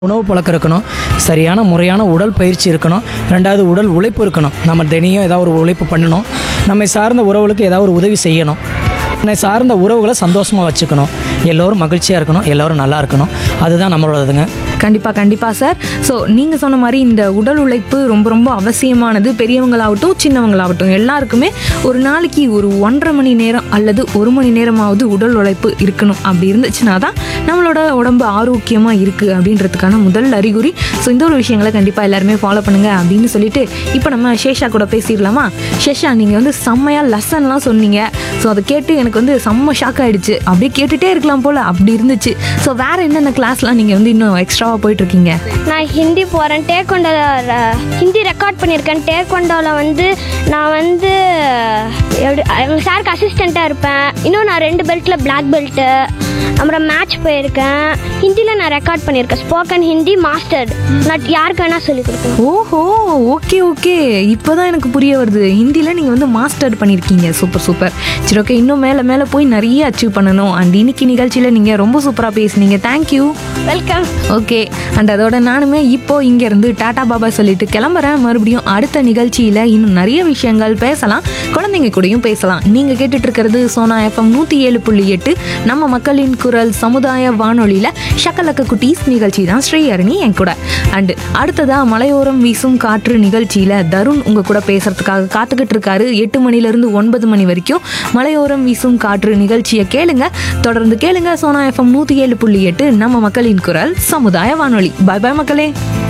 உணவு பழக்கம் இருக்கணும் சரியான முறையான உடல் பயிற்சி இருக்கணும் ரெண்டாவது உடல் உழைப்பு இருக்கணும் நம்ம தினையும் ஏதாவது ஒரு உழைப்பு பண்ணணும் நம்மை சார்ந்த உறவுகளுக்கு ஏதாவது ஒரு உதவி செய்யணும் நம்மை சார்ந்த உறவுகளை சந்தோஷமாக வச்சுக்கணும் எல்லோரும் மகிழ்ச்சியாக இருக்கணும் எல்லோரும் நல்லா இருக்கணும் அதுதான் நம்மளோடதுங்க கண்டிப்பாக கண்டிப்பாக சார் ஸோ நீங்கள் சொன்ன மாதிரி இந்த உடல் உழைப்பு ரொம்ப ரொம்ப அவசியமானது பெரியவங்களாகட்டும் சின்னவங்களாகட்டும் எல்லாருக்குமே ஒரு நாளைக்கு ஒரு ஒன்றரை மணி நேரம் அல்லது ஒரு மணி நேரமாவது உடல் உழைப்பு இருக்கணும் அப்படி இருந்துச்சுன்னா தான் நம்மளோட உடம்பு ஆரோக்கியமாக இருக்குது அப்படின்றதுக்கான முதல் அறிகுறி ஸோ இந்த ஒரு விஷயங்களை கண்டிப்பாக எல்லாருமே ஃபாலோ பண்ணுங்க அப்படின்னு சொல்லிட்டு இப்போ நம்ம சேஷா கூட பேசிடலாமா சேஷா நீங்கள் வந்து செம்மையாக லெசன்லாம் சொன்னீங்க ஸோ அதை கேட்டு எனக்கு வந்து செம்ம ஷாக் ஆயிடுச்சு அப்படியே கேட்டுகிட்டே இருக்கலாம் போல் அப்படி இருந்துச்சு ஸோ வேறு என்னென்ன கிளாஸ்லாம் நீங்கள் வந்து இன்னும் எக்ஸ்ட்ராவாக போயிட்டுருக்கீங்க நான் ஹிந்தி போகிறேன் டேக்கொண்டோவில் ஹிந்தி ரெக்கார்ட் பண்ணியிருக்கேன் டேக்கொண்டோவில் வந்து நான் வந்து எப்படி எங்கள் சாருக்கு அசிஸ்டண்ட்டாக இருப்பேன் இன்னும் நான் ரெண்டு பெல்ட்டில் பிளாக் பெல்ட்டு அப்புறம் மேட்ச் போயிருக்கேன் ஹிந்தியில் நான் ரெக்கார்ட் பண்ணியிருக்கேன் ஸ்போக்கன் ஹிந்தி மாஸ்டர் நான் யாருக்கு வேணால் சொல்லிக் கொடுப்பேன் ஓஹோ ஓகே ஓகே இப்போதான் எனக்கு புரிய வருது ஹிந்தியில் நீங்கள் வந்து மாஸ்டர் பண்ணியிருக்கீங்க சூப்பர் சூப்பர் சரி ஓகே இன்னும் மேலே மேலே போய் நிறைய அச்சீவ் பண்ணணும் அண்ட் இன்னைக்கு நிகழ்ச்சியில் நீங்கள் ரொம்ப சூப்பராக பேசுனீங்க தேங்க்யூ வெல்கம் ஓகே அண்ட் அதோட நானுமே இப்போ இங்கேருந்து டாடா பாபா சொல்லிட்டு கிளம்புறேன் மறுபடியும் அடுத்த நிகழ்ச்சியில் இன்னும் நிறைய விஷயங்கள் பேசலாம் குழந்தைங்க கூடயும் பேசலாம் நீங்கள் கேட்டுட்டு இருக்கிறது சோனா எஃப்எம் நூற்றி ஏழு புள்ளி எட்டு நம்ம மக்களின் குரல் சமுதாய வானொலியில் ஷக்கலக்க குட்டீஸ் நிகழ்ச்சி தான் ஸ்ரீஹரணி என் கூட அண்டு அடுத்ததாக மலையோரம் வீசும் காற்று நிகழ்ச்சியில் தருண் உங்கள் கூட பேசுறதுக்காக காத்துக்கிட்டு இருக்காரு எட்டு மணிலேருந்து ஒன்பது மணி வரைக்கும் மலையோரம் வீசும் காற்று நிகழ்ச்சியை கேளுங்க தொடர்ந்து கேளுங்க சோனா எஃப்எம் நூற்றி ஏழு புள்ளி எட்டு நம்ம மக்களின் குரல் சமுதாய வானொலி பாய் பாய் மக்களே